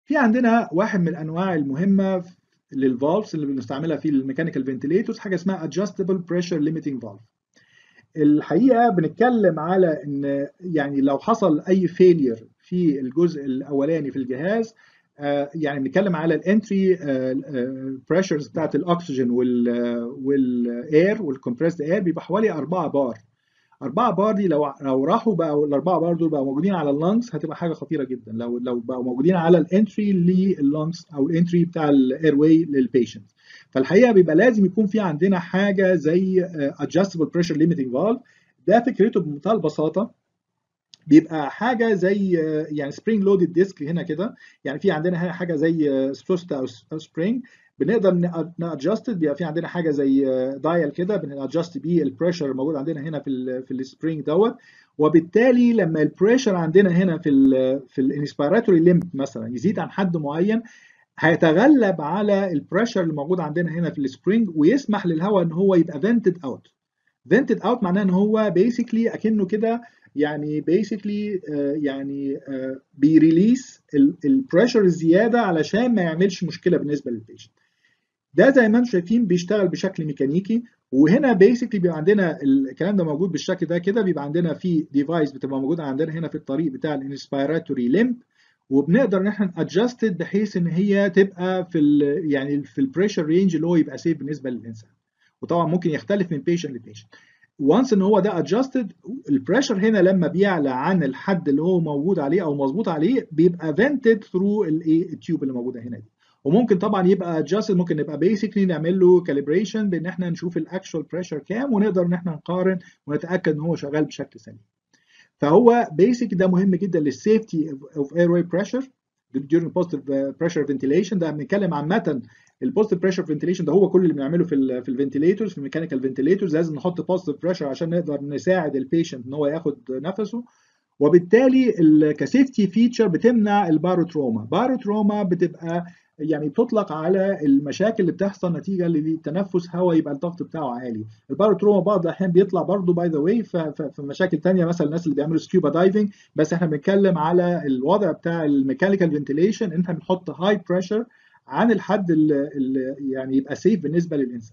في عندنا واحد من الانواع المهمه للفالفز اللي بنستعملها في الميكانيكال فنتليتورز حاجه اسمها adjustable pressure limiting valve الحقيقه بنتكلم على ان يعني لو حصل اي فيلير في الجزء الاولاني في الجهاز يعني بنتكلم على الانتري بريشرز بتاعت الاكسجين والاير والكمبريسد اير بيبقى حوالي 4 بار 4 بار دي لو لو راحوا بقى الاربعه بار دول بقوا موجودين على اللنجز هتبقى حاجه خطيره جدا لو لو بقوا موجودين على الانتري لللنجز او الانتري بتاع الاير واي للبيشنت فالحقيقه بيبقى لازم يكون في عندنا حاجه زي adjustable pressure limiting valve ده فكرته بمنتهى البساطه بيبقى حاجه زي يعني سبرينج لودد ديسك هنا كده يعني في عندنا هنا حاجه زي سبوست او سبرينج بنقدر نادجست بيبقى في عندنا حاجه زي دايل كده بنادجست بيه البريشر الموجود عندنا هنا في ال في السبرينج دوت وبالتالي لما البريشر عندنا هنا في ال في الانسبيراتوري ليمب مثلا يزيد عن حد معين هيتغلب على البريشر اللي موجود عندنا هنا في السبرينج ويسمح للهواء ان هو يبقى فنتد اوت فنتد اوت معناه ان هو بيسكلي اكنه كده يعني بيسكلي يعني بيريليس البريشر الزياده علشان ما يعملش مشكله بالنسبه للبيشنت ده زي ما انتم شايفين بيشتغل بشكل ميكانيكي وهنا بيسكلي بيبقى عندنا الكلام ده موجود بالشكل ده كده بيبقى عندنا في ديفايس بتبقى موجوده عندنا هنا في الطريق بتاع الانسبيراتوري ليمب وبنقدر ان احنا ادجستد بحيث ان هي تبقى في ال يعني في البريشر رينج اللي هو يبقى سيف بالنسبه للانسان وطبعا ممكن يختلف من بيشنت لبيشنت وانس ان هو ده ادجستد البريشر هنا لما بيعلى عن الحد اللي هو موجود عليه او مظبوط عليه بيبقى فنتد ثرو الايه التيوب اللي موجوده هنا دي وممكن طبعا يبقى ادجستد ممكن نبقى بيسكلي نعمل له كاليبريشن بان احنا نشوف الاكشوال بريشر كام ونقدر ان احنا نقارن ونتاكد ان هو شغال بشكل سليم فهو بيسك ده مهم جدا للسيفتي اوف اير واي بريشر during positive pressure ventilation ده بنتكلم عامه البوزيتيف بريشر فنتيليشن ده هو كل اللي بنعمله في ال في الفنتيليتورز في الميكانيكال فنتيليتورز لازم نحط بوزيتيف بريشر عشان نقدر نساعد البيشنت ان هو ياخد نفسه وبالتالي كسيفتي فيتشر بتمنع الباروتروما باروتروما بتبقى يعني بتطلق على المشاكل اللي بتحصل نتيجه للتنفس هواء يبقى الضغط بتاعه عالي الباروتروما بعض الاحيان بيطلع برضه باي ذا واي في مشاكل ثانيه مثلا الناس اللي بيعملوا سكيوبا دايفنج بس احنا بنتكلم على الوضع بتاع الميكانيكال فنتيليشن ان احنا بنحط هاي بريشر عن الحد اللي يعني يبقى سيف بالنسبه للانسان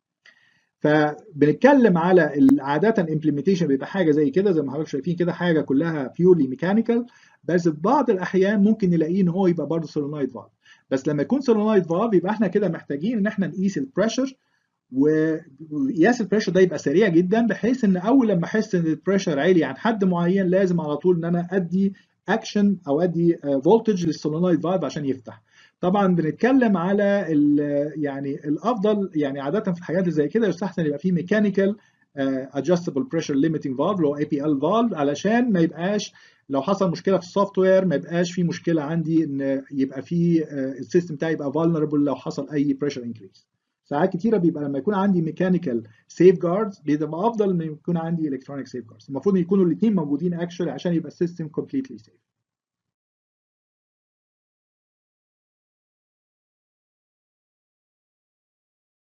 فبنتكلم على عاده امبلمنتيشن بيبقى حاجه زي كده زي ما حضرتك شايفين كده حاجه كلها بيورلي ميكانيكال بس في بعض الاحيان ممكن نلاقيه ان هو يبقى برضه سولونايد فالف بس لما يكون سولونايد فالف يبقى احنا كده محتاجين ان احنا نقيس البريشر وقياس البريشر ده يبقى سريع جدا بحيث ان اول لما احس ان البريشر عالي عن حد معين لازم على طول ان انا ادي اكشن او ادي فولتج للسولونايد فالف عشان يفتح طبعا بنتكلم على يعني الافضل يعني عاده في الحاجات اللي زي كده يستحسن يبقى في ميكانيكال adjustable pressure limiting valve اللي هو اي بي ال valve علشان ما يبقاش لو حصل مشكله في السوفت وير ما يبقاش في مشكله عندي ان يبقى في السيستم بتاعي يبقى vulnerable لو حصل اي pressure increase ساعات كتيره بيبقى لما يكون عندي ميكانيكال سيف جاردز بيبقى افضل من يكون عندي الكترونيك سيف جاردز المفروض يكونوا الاثنين موجودين اكشولي عشان يبقى السيستم كومبليتلي سيف